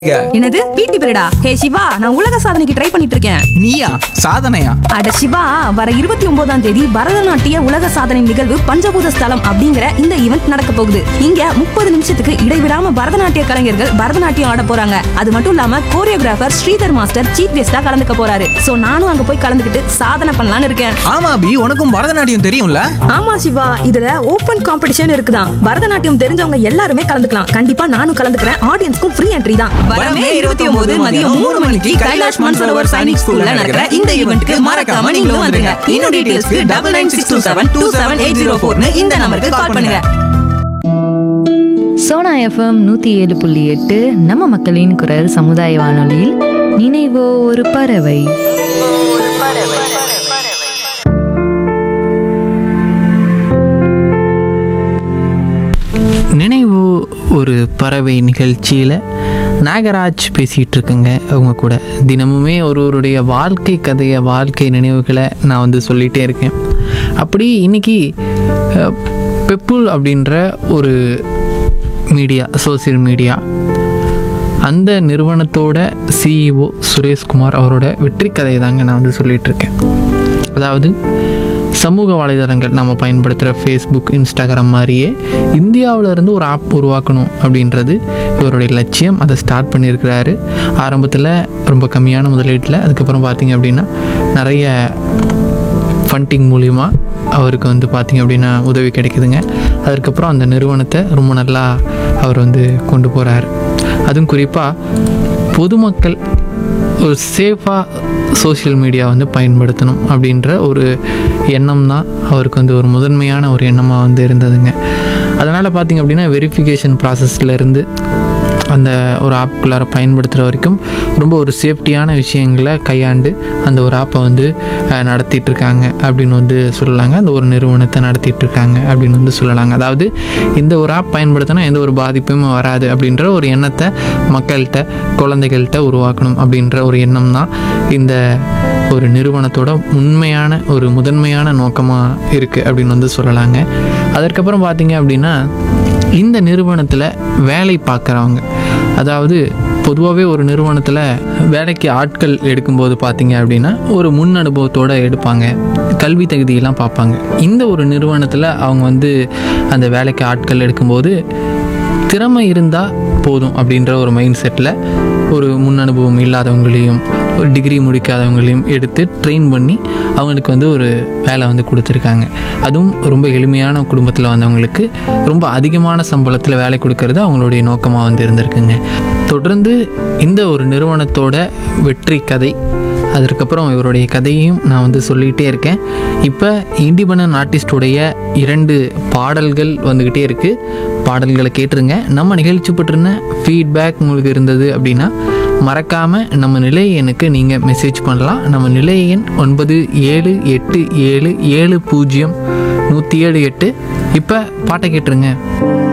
என்னது பிடி பீரியடா ஹே சிவா நான் உலக சாதனைக்கு ட்ரை பண்ணிட்டு இருக்கேன் நீயா சாதனையா அட சிவா வர இருபத்தி ஒன்பதாம் தேதி பரதநாட்டிய உலக சாதனை நிகழ்வு பஞ்சபூத ஸ்தலம் அப்படிங்கிற இந்த ஈவெண்ட் நடக்க போகுது இங்க முப்பது நிமிஷத்துக்கு இடைவிடாம பரதநாட்டிய கலைஞர்கள் பரதநாட்டியம் ஆட போறாங்க அது மட்டும் இல்லாம கோரியோகிராஃபர் ஸ்ரீதர் மாஸ்டர் சீஃப் கெஸ்டா கலந்துக்க போறாரு சோ நானும் அங்க போய் கலந்துக்கிட்டு சாதனை பண்ணலாம்னு இருக்கேன் ஆமா அபி உனக்கும் பரதநாட்டியம் தெரியும்ல ஆமா சிவா இதுல ஓபன் காம்படிஷன் இருக்குதான் பரதநாட்டியம் தெரிஞ்சவங்க எல்லாருமே கலந்துக்கலாம் கண்டிப்பா நானும் கலந்துக்கிறேன் ஆடியன்ஸ்க்கும் ஃப்ரீ என்ட்ரி தான் வரமே 29 மதியம் மூணு மணிக்கு கைலாஷ் மான்சரோவர் சைனிக் ஸ்கூல்ல நடக்கிற இந்த ஈவென்ட்க்கு மறக்காம நீங்களும் வந்துருங்க. இன்னும் டீடைல்ஸ்க்கு 99627-27804 ன்னு இந்த நம்பருக்கு கால் பண்ணுங்க. சோனா எஃப்எம் நூற்றி ஏழு புள்ளி எட்டு நம்ம மக்களின் குரல் சமுதாய வானொலியில் நினைவோ ஒரு பறவை நினைவு ஒரு பறவை நிகழ்ச்சியில் நாகராஜ் பேசிகிட்டு இருக்குங்க அவங்க கூட தினமுமே ஒருவருடைய வாழ்க்கை கதையை வாழ்க்கை நினைவுகளை நான் வந்து சொல்லிகிட்டே இருக்கேன் அப்படி இன்னைக்கு அஹ், பெப்புல் அப்படின்ற ஒரு மீடியா சோசியல் மீடியா அந்த நிறுவனத்தோட சிஇஓ சுரேஷ்குமார் அவரோட வெற்றி கதையை தாங்க நான் வந்து சொல்லிகிட்டு இருக்கேன் அதாவது சமூக வலைதளங்கள் நம்ம பயன்படுத்துகிற ஃபேஸ்புக் இன்ஸ்டாகிராம் மாதிரியே இந்தியாவுல இருந்து ஒரு ஆப் உருவாக்கணும் அப்படின்றது இவருடைய லட்சியம் அதை ஸ்டார்ட் பண்ணியிருக்கிறாரு ஆரம்பத்தில் ரொம்ப கம்மியான முதலீட்டில் அதுக்கப்புறம் பார்த்தீங்க அப்படின்னா நிறைய ஃபண்டிங் மூலிமா அவருக்கு வந்து பார்த்திங்க அப்படின்னா உதவி கிடைக்குதுங்க அதுக்கப்புறம் அந்த நிறுவனத்தை ரொம்ப நல்லா அவர் வந்து கொண்டு போகிறாரு அதுவும் குறிப்பாக பொதுமக்கள் ஒரு சேஃபாக சோஷியல் மீடியா வந்து பயன்படுத்தணும் அப்படின்ற ஒரு எண்ணம் தான் அவருக்கு வந்து ஒரு முதன்மையான ஒரு எண்ணமாக வந்து இருந்ததுங்க அதனால் பார்த்திங்க அப்படின்னா வெரிஃபிகேஷன் ப்ராசஸ்லேருந்து அந்த ஒரு ஆப்புக்குள்ளார பயன்படுத்துகிற வரைக்கும் ரொம்ப ஒரு சேஃப்டியான விஷயங்களை கையாண்டு அந்த ஒரு ஆப்பை வந்து அஹ், நடத்திட்டு இருக்காங்க அப்படின்னு வந்து சொல்லலாங்க அந்த ஒரு நிறுவனத்தை நடத்திட்டு இருக்காங்க அப்படின்னு வந்து சொல்லலாங்க அதாவது இந்த ஒரு ஆப் பயன்படுத்தினா எந்த ஒரு பாதிப்பும் வராது அப்படின்ற ஒரு எண்ணத்தை மக்கள்கிட்ட குழந்தைகள்கிட்ட உருவாக்கணும் அப்படின்ற ஒரு எண்ணம் தான் இந்த ஒரு நிறுவனத்தோட உண்மையான ஒரு முதன்மையான நோக்கமாக இருக்குது அப்படின்னு வந்து சொல்லலாங்க அதற்கப்புறம் பார்த்தீங்க அப்படின்னா இந்த நிறுவனத்தில் வேலை பார்க்குறவங்க அதாவது பொதுவாகவே ஒரு நிறுவனத்தில் வேலைக்கு ஆட்கள் எடுக்கும்போது பார்த்தீங்க அப்படின்னா ஒரு முன் அனுபவத்தோடு எடுப்பாங்க கல்வி தகுதியெல்லாம் பார்ப்பாங்க இந்த ஒரு நிறுவனத்தில் அவங்க வந்து அந்த வேலைக்கு ஆட்கள் எடுக்கும்போது திறமை இருந்தால் போதும் அப்படின்ற ஒரு மைண்ட் செட்டில் ஒரு முன் அனுபவம் இல்லாதவங்களையும் ஒரு டிகிரி முடிக்காதவங்களையும் எடுத்து ட்ரெயின் பண்ணி அவங்களுக்கு வந்து ஒரு வேலை வந்து கொடுத்துருக்காங்க அதுவும் ரொம்ப எளிமையான குடும்பத்தில் வந்தவங்களுக்கு ரொம்ப அதிகமான சம்பளத்தில் வேலை கொடுக்கறது அவங்களுடைய நோக்கமாக வந்து இருந்திருக்குங்க தொடர்ந்து இந்த ஒரு நிறுவனத்தோட வெற்றி கதை அதற்கப்புறம் இவருடைய கதையையும் நான் வந்து சொல்லிகிட்டே இருக்கேன் இப்போ இண்டிபெண்டன்ட் ஆர்டிஸ்டுடைய இரண்டு பாடல்கள் வந்துக்கிட்டே இருக்குது பாடல்களை கேட்டுருங்க நம்ம நிகழ்ச்சி பற்றின ஃபீட்பேக் உங்களுக்கு இருந்தது அப்படின்னா மறக்காமல் நம்ம நிலைய எண்ணுக்கு நீங்கள் மெசேஜ் பண்ணலாம் நம்ம நிலைய எண் ஒன்பது ஏழு எட்டு ஏழு ஏழு பூஜ்ஜியம் நூற்றி ஏழு எட்டு இப்போ பாட்டை கேட்டுருங்க